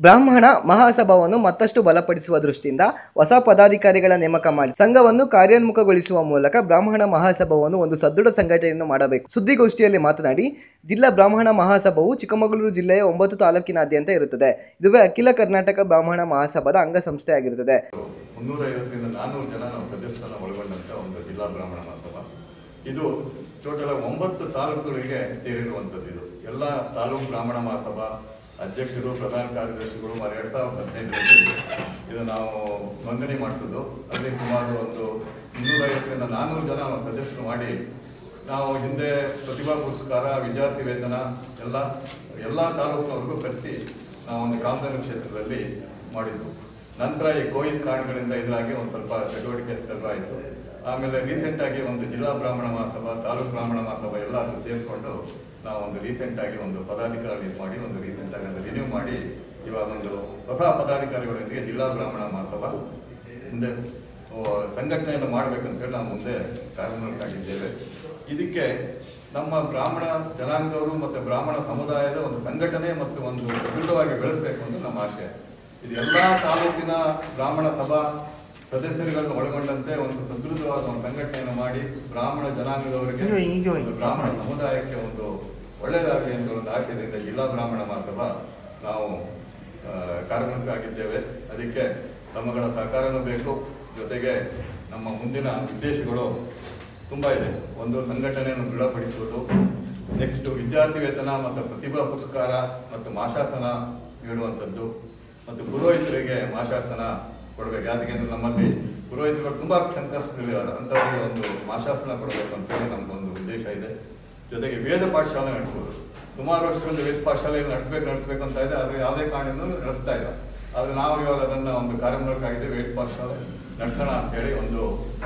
ಬ್ರಾಹ್ಮಣ ಮಹಾಸಭಾವನ್ನು ಮತ್ತಷ್ಟು ಬಲಪಡಿಸುವ ದೃಷ್ಟಿಯಿಂದ ಹೊಸ ಪದಾಧಿಕಾರಿಗಳ ನೇಮಕ ಮಾಡಿ ಸಂಘವನ್ನು ಕಾರ್ಯೋನ್ಮುಖಗೊಳಿಸುವ ಮೂಲಕ ಬ್ರಾಹ್ಮಣ ಮಹಾಸಭಾವನ್ನು ಒಂದು ಸದೃಢ ಸಂಘಟನೆಯನ್ನು ಮಾಡಬೇಕು ಸುದ್ದಿಗೋಷ್ಠಿಯಲ್ಲಿ ಮಾತನಾಡಿ ಜಿಲ್ಲಾ ಬ್ರಾಹ್ಮಣ ಮಹಾಸಭಾವು ಚಿಕ್ಕಮಗಳೂರು ಜಿಲ್ಲೆಯ ಒಂಬತ್ತು ತಾಲೂಕಿನಾದ್ಯಂತ ಇರುತ್ತದೆ ಇದುವೇ ಅಖಿಲ ಕರ್ನಾಟಕ ಬ್ರಾಹ್ಮಣ ಮಹಾಸಭಾದ ಅಂಗಸಂಸ್ಥೆಯಾಗಿರುತ್ತದೆ ಮುನ್ನೂರ ಐವತ್ತರಿಂದ ನಾನ್ನೂರು ಜನ ನಾವು ಸದಸ್ಯರನ್ನು ಒಳಗೊಂಡಂಥ ಒಂದು ಜಿಲ್ಲಾ ಬ್ರಾಹ್ಮಣ ಮಹಾಸಭಾ ಇದು ಟೋಟಲ್ ಒಂಬತ್ತು ತಾಲೂಕುಗಳಿಗೆ ಸೇರಿರುವಂಥದ್ದು ಇದು ಎಲ್ಲ ತಾಲೂಕು ಬ್ರಾಹ್ಮಣ ಮಹಾಸಭಾ ಅಧ್ಯಕ್ಷರು ಪ್ರಧಾನ ಕಾರ್ಯದರ್ಶಿಗಳು ಮತ್ತು ಎರಡು ಸಾವಿರದ ಹದಿನೈದರಲ್ಲಿ ಇದು ನಾವು ನೋಂದಣಿ ಮಾಡಿಸಿದ್ದು ಅಲ್ಲಿ ಸುಮಾರು ಒಂದು ಮುನ್ನೂರೈವತ್ತರಿಂದ ನಾನ್ನೂರು ಜನ ನಾವು ಸದಸ್ಯರು ಮಾಡಿ ನಾವು ಹಿಂದೆ ಪ್ರತಿಭಾ ಪುರಸ್ಕಾರ ವಿದ್ಯಾರ್ಥಿ ವೇತನ ಎಲ್ಲ ಎಲ್ಲ ತಾಲೂಕಿನವರೆಗೂ ಕರೆಸಿ ನಾವು ಒಂದು ಕಾಮಗಾರಿ ಕ್ಷೇತ್ರದಲ್ಲಿ ಮಾಡಿದ್ದು ನಂತರ ಈ ಕೋವಿಡ್ ಕಾರಣಗಳಿಂದ ಇದರಾಗಿ ಒಂದು ಸ್ವಲ್ಪ ಚಟುವಟಿಕೆ ಆಯಿತು ಆಮೇಲೆ ರೀಸೆಂಟಾಗಿ ಒಂದು ಜಿಲ್ಲಾ ಬ್ರಾಹ್ಮಣ ಮಹಾಸಭಾ ತಾಲೂಕು ಬ್ರಾಹ್ಮಣ ಮಹಾಸಭಾ ಎಲ್ಲ ಸೇರಿಕೊಂಡು ನಾವು ಒಂದು ರೀಸೆಂಟಾಗಿ ಒಂದು ಪದಾಧಿಕಾರಿ ಮಾಡಿ ಒಂದು ರೀಸೆಂಟಾಗಿ ಒಂದು ರಿನ್ಯೂ ಮಾಡಿ ಇವಾಗ ಒಂದು ಹೊಸ ಪದಾಧಿಕಾರಿಗಳೊಂದಿಗೆ ಜಿಲ್ಲಾ ಬ್ರಾಹ್ಮಣ ಮಹಾಸಭಾ ಮುಂದೆ ಓ, ಸಂಘಟನೆಯನ್ನು ಮಾಡಬೇಕಂತೇಳಿ ನಾವು ಮುಂದೆ ಕಾರ್ಯನಿರ್ವಹಿಸಿದ್ದೇವೆ ಇದಕ್ಕೆ ನಮ್ಮ ಬ್ರಾಹ್ಮಣ ಜನಾಂಗದವರು ಮತ್ತು ಬ್ರಾಹ್ಮಣ ಸಮುದಾಯದ ಒಂದು ಸಂಘಟನೆ ಮತ್ತು ಒಂದು ದೃಢವಾಗಿ ಬೆಳೆಸಬೇಕು ಅಂತ ನಮ್ಮ ಆಶಯ ಇದು ಎಲ್ಲ ತಾಲೂಕಿನ ಬ್ರಾಹ್ಮಣ ಸಭಾ ಸದಸ್ಯರುಗಳನ್ನು ಒಳಗೊಂಡಂತೆ ಒಂದು ಸದೃಢವಾದ ಒಂದು ಸಂಘಟನೆಯನ್ನು ಮಾಡಿ ಬ್ರಾಹ್ಮಣ ಜನಾಂಗದವರಿಗೆ ಒಂದು ಬ್ರಾಹ್ಮಣ ಸಮುದಾಯಕ್ಕೆ ಒಂದು ಒಳ್ಳೆಯದಾಗಲಿ ಅಂತ ಒಂದು ಆಶಯದಿಂದ ಜಿಲ್ಲಾ ಬ್ರಾಹ್ಮಣ ಮಹಾಸಭಾ ನಾವು ಆ, ಕಾರ್ಯನಿರತರಾಗಿದ್ದೇವೆ ಅದಕ್ಕೆ ತಮ್ಮಗಳ ಸಹಕಾರನೂ ಬೇಕು ಜೊತೆಗೆ ನಮ್ಮ ಮುಂದಿನ ಉದ್ದೇಶಗಳು ತುಂಬ ಇದೆ ಒಂದು ಸಂಘಟನೆಯನ್ನು ದೃಢಪಡಿಸುವುದು ನೆಕ್ಸ್ಟ್ ವಿದ್ಯಾರ್ಥಿ ವೇತನ ಮತ್ತು ಪ್ರತಿಭಾ ಪುರಸ್ಕಾರ ಮತ್ತು ಮಾಶಾಸನ ನೀಡುವಂಥದ್ದು ಮತ್ತು ಪುರೋಹಿತರಿಗೆ ಮಾಶಾಸನ ಕೊಡಬೇಕು ಯಾಕೆಂದ್ರೆ ನಮ್ಮಲ್ಲಿ ಪುರೋಹಿತರುಗಳು ತುಂಬ ಸಂಕಷ್ಟದಲ್ಲಿದ್ದಾರೆ ಅಂಥವರಿಗೆ ಒಂದು ಮಾಶಾಸನ ಕೊಡಬೇಕು ಅಂತೇಳಿ ನಮ್ದೊಂದು ಉದ್ದೇಶ ಇದೆ ಜೊತೆಗೆ ವೇದ ಪಾಠಶಾಲೆ ನಡೆಸೋದು ಸುಮಾರು ವರ್ಷಗಳಿಂದ ವೇದ ಪಾಠಶಾಲೆಯನ್ನು ನಡೆಸ್ಬೇಕು ನಡೆಸ್ಬೇಕು ಅಂತ ಇದೆ ಆದರೆ ಯಾವುದೇ ಕಾರಣದಿಂದ ನಡೆಸ್ತಾ ಇಲ್ಲ ಆದರೆ ನಾವು ಇವಾಗ ಅದನ್ನು ಒಂದು ಕಾರ್ಯಕ್ರಮಕ್ಕಾಗಿದೆ ವೇದ ಪಾಠಶಾಲೆ ನಡೆಸೋಣ ಅಂತೇಳಿ ಒಂದು ಆ,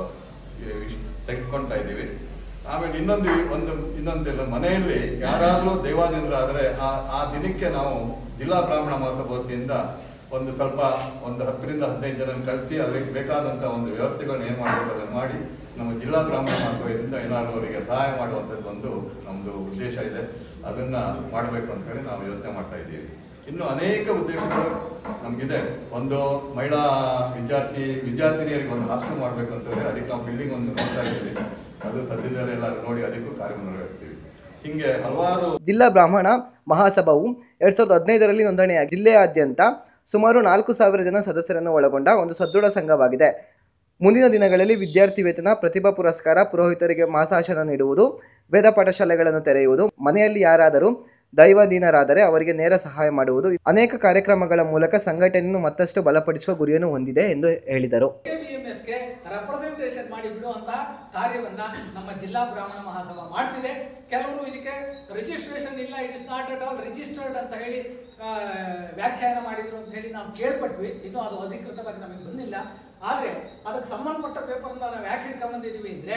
ಇಶ್- ತೆಗೆದುಕೊಳ್ತಾ ಇದ್ದೀವಿ ಆಮೇಲೆ ಇನ್ನೊಂದು ಒಂದು ಇನ್ನೊಂದಿಲ್ಲ ಮನೆಯಲ್ಲಿ ಯಾರಾದರೂ ದೇವಾದಿಂದ್ರಾದರೆ ಆ ಆ ದಿನಕ್ಕೆ ನಾವು ಜಿಲ್ಲಾ ಬ್ರಾಹ್ಮಣ ಮಹಾಸಭಾ ವತಿಯಿಂದ ಒಂದು ಸ್ವಲ್ಪ ಒಂದು ಹತ್ತರಿಂದ ಹದಿನೈದು ಜನ ಕಳಿಸಿ ಅದಕ್ಕೆ ಬೇಕಾದಂಥ ಒಂದು ವ್ಯವಸ್ಥೆಗಳನ್ನ ಏನು ಮಾಡಬೇಕು ಅದನ್ನು ಮಾಡಿ ನಮ್ಮ ಜಿಲ್ಲಾ ಬ್ರಾಹ್ಮಣ ಮಹಾಸಭೆಯಿಂದ ಏನಾದರೂ ಅವರಿಗೆ ಸಹಾಯ ಮಾಡುವಂಥದ್ದು ಒಂದು ನಮ್ಮದು ಉದ್ದೇಶ ಇದೆ ಅದನ್ನು ಮಾಡಬೇಕು ಅಂತೇಳಿ ನಾವು ಯೋಚನೆ ಮಾಡ್ತಾ ಇದ್ದೀವಿ ಇನ್ನು ಅನೇಕ ಉದ್ದೇಶಗಳು ನಮಗಿದೆ ಒಂದು ಮಹಿಳಾ ವಿದ್ಯಾರ್ಥಿ ವಿದ್ಯಾರ್ಥಿನಿಯರಿಗೆ ಒಂದು ಹಾಸ್ಟೆಲ್ ಮಾಡಬೇಕು ಅಂತ ಹೇಳಿ ಅದಕ್ಕೆ ನಾವು ಬಿಲ್ಡಿಂಗ್ ಒಂದು ನೋಡ್ತಾ ಇದ್ದೀವಿ ಅದು ಸದ್ಯದಲ್ಲೇ ಎಲ್ಲ ನೋಡಿ ಅದಕ್ಕೂ ಕಾರ್ಯನಿರ್ವಹಿಸ್ತೀವಿ ಹಿಂಗೆ ಹಲವಾರು ಜಿಲ್ಲಾ ಬ್ರಾಹ್ಮಣ ಮಹಾಸಭಾವು ಎರಡ್ ಸಾವಿರದ ಹದಿನೈದರಲ್ಲಿ ನೋಂದಣಿಯಾಗಿ ಜಿಲ್ಲೆಯಾದ್ಯಂತ ಸುಮಾರು ನಾಲ್ಕು ಸಾವಿರ ಜನ ಸದಸ್ಯರನ್ನು ಒಳಗೊಂಡ ಒಂದು ಸದೃಢ ಸಂಘವಾಗಿದೆ ಮುಂದಿನ ದಿನಗಳಲ್ಲಿ ವಿದ್ಯಾರ್ಥಿ ವೇತನ ಪ್ರತಿಭಾ ಪುರಸ್ಕಾರ ಪುರೋಹಿತರಿಗೆ ಮಾಸಾಶನ ನೀಡುವುದು ವೇದ ಪಾಠಶಾಲೆಗಳನ್ನು ತೆರೆಯುವುದು ಮನೆಯಲ್ಲಿ ಯಾರಾದರೂ ದೈವಾಧೀನರಾದರೆ ಅವರಿಗೆ ನೇರ ಸಹಾಯ ಮಾಡುವುದು ಅನೇಕ ಕಾರ್ಯಕ್ರಮಗಳ ಮೂಲಕ ಸಂಘಟನೆಯನ್ನು ಮತ್ತಷ್ಟು ಬಲಪಡಿಸುವ ಗುರಿಯನ್ನು ಹೊಂದಿದೆ ಎಂದು ಹೇಳಿದರು ಗೆ ರೆಪ್ರೆಸೆಂಟೇಷನ್ ಮಾಡಿ ಬಿಡುವಂತಹ ಕಾರ್ಯವನ್ನ ನಮ್ಮ ಜಿಲ್ಲಾ ಬ್ರಾಹ್ಮಣ ಮಹಾಸಭಾ ಮಾಡ್ತಿದೆ ಕೆಲವರು ಇದಕ್ಕೆ ರಿಜಿಸ್ಟ್ರೇಷನ್ ಇಲ್ಲ it is not at all registered ಅಂತ ಹೇಳಿ ಆ, ವ್ಯಾಖ್ಯಾನ ಮಾಡಿದ್ರು ಅಂತ ಹೇಳಿ ನಾವು ಕೇಳ್ಪಟ್ವಿ ಇನ್ನೂ ಅದು ಅಧಿಕೃತವಾಗಿ ನಮಗೆ ಬಂದಿಲ್ಲ ಆದ್ರೆ ಅದಕ್ಕೆ ಸಂಬಂಧಪಟ್ಟ ಪೇಪರ್ನ ನಾವು ಯಾಕೆ ಹಿಡ್ಕೊಂಡ್ ಬಂದಿದ್ದೀವಿ ಅಂದ್ರೆ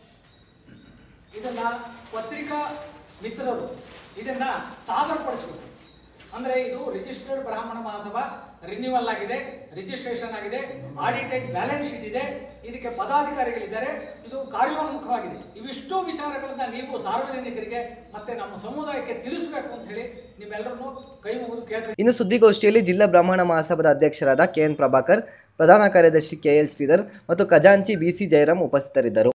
ಇದನ್ನ ಪತ್ರಿಕಾ ಮಿತ್ರರು ಇದನ್ನ ಸಾದರಪಡಿಸಬೇಕು ಅಂದ್ರೆ ಇದು ರಿಜಿಸ್ಟರ್ಡ್ ಬ್ರಾಹ್ಮಣ ಮಹಾಸಭಾ ರಿನ್ಯೂವಲ್ ಆಗಿದೆ ರಿಜಿಸ್ಟ್ರೇಷನ್ ಆಗಿದೆ ಆಡಿಟೆಡ್ ಬ್ಯಾಲೆನ್ಸ್ ಶೀಟ್ ಇದೆ ಇದಕ್ಕೆ ಪದಾಧಿಕಾರಿಗಳಿದ್ದಾರೆ ಇದು ಕಾರ್ಯೋನ್ಮುಖವಾಗಿದೆ ಇವಿಷ್ಟು ವಿಚಾರಗಳನ್ನ ನೀವು ಸಾರ್ವಜನಿಕರಿಗೆ ಮತ್ತೆ ನಮ್ಮ ಸಮುದಾಯಕ್ಕೆ ತಿಳಿಸಬೇಕು ಅಂತ ಹೇಳಿ ನಿಮ್ಮೆಲ್ಲರನ್ನು ಕೈ ಮುಗಿದು ಕೇಳ್ಕೊಂಡು ಇನ್ನು ಸುದ್ದಿಗೋಷ್ಠಿಯಲ್ಲಿ ಜಿಲ್ಲಾ ಬ್ರಾಹ್ಮಣ ಮಹಾಸಭಾದ ಅಧ್ಯಕ್ಷರಾದ ಕೆ ಎನ್ ಪ್ರಭಾಕರ್ ಪ್ರಧಾನ ಕಾರ್ಯದರ್ಶಿ ಕೆ ಎಲ್ ಶ್ರೀಧರ್ ಮತ್ತು ಖಜಾಂಚಿ ಬಿ ಸಿ ಜಯರಾಮ್ ಉಪಸ್ಥಿತರಿದ್ದರು